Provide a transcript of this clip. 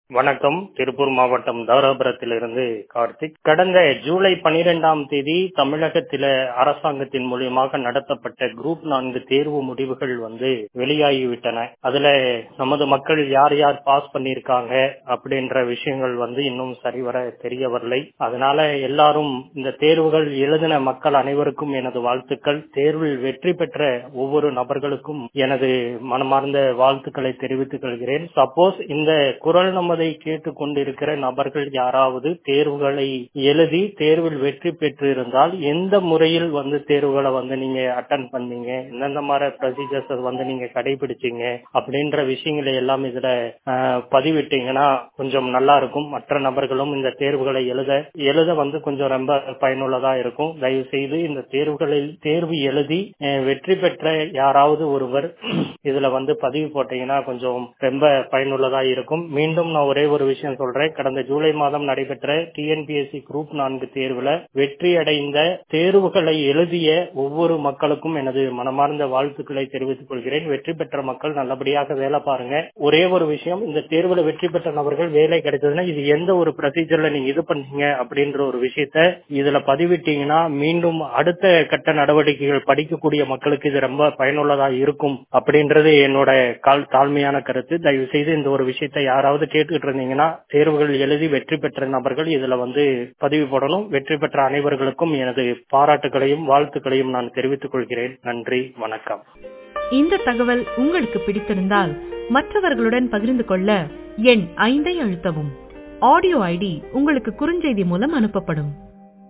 வணக்கம் திருப்பூர் மாவட்டம் தாராபுரத்திலிருந்து கார்த்திக் கடந்த ஜூலை பனிரெண்டாம் தேதி தமிழகத்தில அரசாங்கத்தின் மூலியமாக நடத்தப்பட்ட குரூப் நான்கு தேர்வு முடிவுகள் வந்து வெளியாகிவிட்டன அதுல நமது மக்கள் யார் யார் பாஸ் பண்ணிருக்காங்க அப்படின்ற விஷயங்கள் வந்து இன்னும் சரிவர தெரிய வரலை அதனால எல்லாரும் இந்த தேர்வுகள் எழுதின மக்கள் அனைவருக்கும் எனது வாழ்த்துக்கள் தேர்வில் வெற்றி பெற்ற ஒவ்வொரு நபர்களுக்கும் எனது மனமார்ந்த வாழ்த்துக்களை தெரிவித்துக் கொள்கிறேன் சப்போஸ் இந்த குரல் நமதை கேட்டுக் கொண்டிருக்கிற நபர்கள் யாராவது தேர்வுகளை எழுதி தேர்வில் வெற்றி பெற்று இருந்தால் எந்த முறையில் வந்து தேர்வுகளை வந்து நீங்க அட்டன் பண்ணீங்க எந்தெந்த மாதிரி ப்ரொசீஜர்ஸ் வந்து நீங்க கடைபிடிச்சீங்க அப்படின்ற விஷயங்களை எல்லாம் இதுல ஆஹ், பதிவிட்டீங்கன்னா கொஞ்சம் நல்லா இருக்கும் மற்ற நபர்களும் இந்த தேர்வுகளை எழுத எழுத வந்து கொஞ்சம் ரொம்ப பயனுள்ளதா இருக்கும் தயவு செய்து இந்த தேர்வுகளில் தேர்வு எழுதி அஹ், வெற்றி பெற்ற யாராவது ஒருவர் இதுல வந்து பதிவு போட்டீங்கன்னா கொஞ்சம் ரொம்ப பயனுள்ளதா இருக்கும் மீண்டும் நான் ஒரே ஒரு விஷயம் சொல்றேன் கடந்த ஜூலை மாதம் நடைபெற்ற டிஎன்பிஎஸ்சி குரூப் நான்கு தேர்வுல வெற்றி அடைந்த தேர்வுகளை எழுதிய ஒவ்வொரு மக்களுக்கும் எனது மனமார்ந்த வாழ்த்துக்களை தெரிவித்துக் கொள்கிறேன் வெற்றி பெற்ற மக்கள் நல்லபடியாக வேலை பாருங்க ஒரே ஒரு விஷயம் இந்த தேர்வுல வெற்றி பெற்ற நபர்கள் வேலை கிடைச்சதுன்னா இது எந்த ஒரு ப்ரொசீஜர்ல நீங்க இது பண்ணீங்க அப்படின்ற ஒரு விஷயத்த இதுல பதிவிட்டீங்கன்னா மீண்டும் அடுத்த கட்ட நடவடிக்கைகள் படிக்கக்கூடிய மக்களுக்கு இது ரொம்ப பயனுள்ளதா இருக்கும் அப்படின்றது என்னோட கால் தாழ்மையான கருத்து தயவு செய்து இந்த ஒரு விஷயத்தை யாராவது கேட்டுக்கிட்டு இருந்தீங்கன்னா தேர்வுகள் எழுதி வெற்றி பெற்ற நபர்கள் இதுல வந்து பதிவு போடணும் வெற்றி பெற்ற அனைவர்களுக்கும் எனது பாராட்டுகளையும் வாழ்த்துக்களையும் நான் தெரிவித்துக் கொள்கிறேன் நன்றி வணக்கம் இந்த தகவல் உங்களுக்கு பிடித்திருந்தால் மற்றவர்களுடன் பகிர்ந்து கொள்ள எண் ஐந்தை அழுத்தவும் ஆடியோ ஐடி உங்களுக்கு குறுஞ்செய்தி மூலம் அனுப்பப்படும்